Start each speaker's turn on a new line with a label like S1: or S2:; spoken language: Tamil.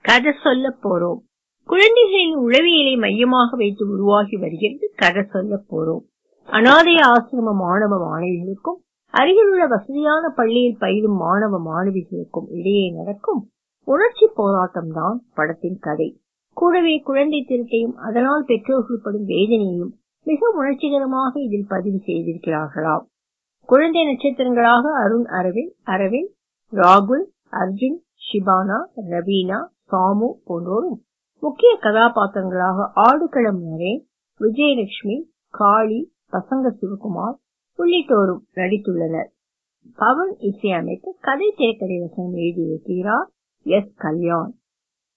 S1: கதை சொல்ல போறோம் குழந்தைகளின் உளவியலை மையமாக வைத்து உருவாகி வருகிறது கதை சொல்ல போறோம் அனாதை ஆசிரம மாணவ மாணவிகளுக்கும் அருகிலுள்ள வசதியான பள்ளியில் பயிலும் மாணவ மாணவிகளுக்கும் இடையே நடக்கும் உணர்ச்சி போராட்டம் தான் படத்தின் கதை கூடவே குழந்தை திருட்டையும் அதனால் பெற்றோர்கள் படும் வேதனையையும் மிக உணர்ச்சிகரமாக இதில் பதிவு செய்திருக்கிறார்களாம் குழந்தை நட்சத்திரங்களாக அருண் அரவிந்த் அரவிந்த் ராகுல் அர்ஜுன் ஷிபானா ரவீனா சாமு போன்றோரும் முக்கிய கதாபாத்திரங்களாக ஆடுகளம் நரேன் விஜயலட்சுமி காளி பசங்க சிவகுமார் உள்ளிட்டோரும் நடித்துள்ளனர் பவன் இசையமைத்து கதை திரைக்கதை வசனம் எழுதியிருக்கிறார் எஸ் கல்யாண்